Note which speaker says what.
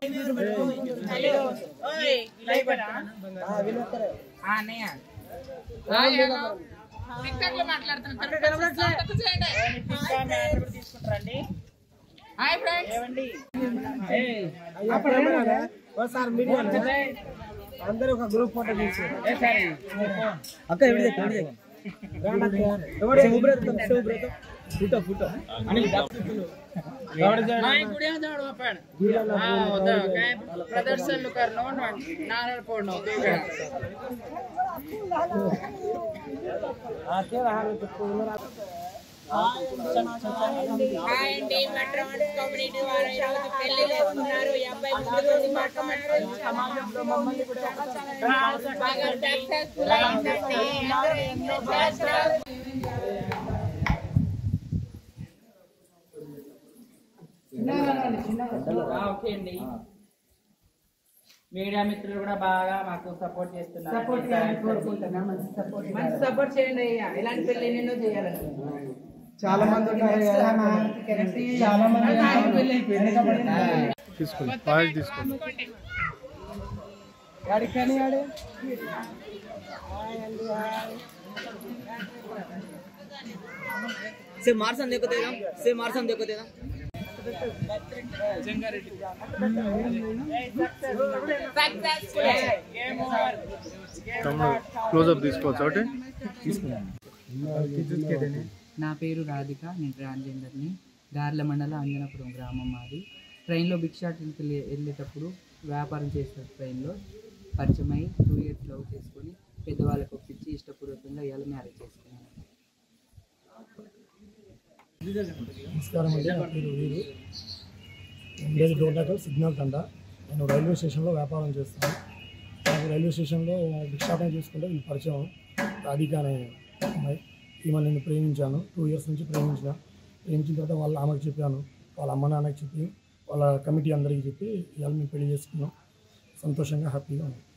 Speaker 1: ఒకసారి మీడియా అందరూ ఒక గ్రూప్ ఫోటో తీసి అక్క ఎవరి దగ్గర ఎవరు శుభ్రతం శుభ్రతం ఫోటో ఫోటో
Speaker 2: प्रदर्शन करनो नारळ फोडणं
Speaker 3: అండి మెట్రోనిక్స్ కమ్యూనిటీ వారు ఈరోజు పెళ్లిలో ఉన్నారు ఈ అబ్బాయి ముందు రోజు మాట్లాడారు సమాజంలో మమ్మల్ని కూడా బాగా సక్సెస్ఫుల్ అయిందండి అందరూ ఎంజాయ్ చేస్తారు
Speaker 2: ఓకే అండి మీడియా మిత్రులు కూడా బాగా మాకు సపోర్ట్ చేస్తున్నారు సపోర్ట్ మంచి సపోర్ట్ చేయండి అయ్యా ఇలాంటి పెళ్లి ఎన్నెన్నో చేయాలని
Speaker 1: చాలా మంది ఉన్నారు చాలా మంది
Speaker 4: తీసుకోండి పాయిల్ తీసుకోండి
Speaker 1: ఎక్కడికని ఆడే
Speaker 5: से मारसन देखो देगा से मारसन देखो देगा
Speaker 3: సక్సెస్ఫుల్
Speaker 4: తమ్ముడు క్లోజ్అప్ తీసుకోవచ్చు ఒకటి
Speaker 2: నా పేరు రాధిక నేను ట్రాన్స్జెండర్ని గార్ల మండల అంజనాపురం గ్రామం మాది ట్రైన్లో భిక్షాటనకి వెళ్ళే- వెళ్ళేటప్పుడు వ్యాపారం చేస్తారు ట్రైన్లో పరిచయమై టూ ఇయర్స్ లవ్ చేసుకొని పెద్దవాళ్ళకి ఒప్పించి ఇష్టపూర్వకంగా ఇవాళ మ్యారేజ్ చేసుకున్నాను
Speaker 6: నమస్కారం అండి నా పేరు వీరు ఉండేది డోర్నాకల్ సిగ్నల్ తండ నేను రైల్వే స్టేషన్లో వ్యాపారం చేస్తాను నాకు రైల్వే స్టేషన్లో భిక్షాటన చూసుకుంటే వీళ్ళు పరిచయం రాధిక అనే అమ్మాయి ఈమె నేను ప్రేమించాను టూ ఇయర్స్ నుంచి ప్రేమించిన ప్రేమించిన తర్వాత వాళ్ళ ఆమెకు చెప్పాను వాళ్ళ అమ్మ నాన్నకి చెప్పి వాళ్ళ కమిటీ అందరికీ చెప్పి ఇవాళ మేము పెళ్లి చేసుకున్నాం సంతోషంగా హ్యాపీగా ఉన్నాం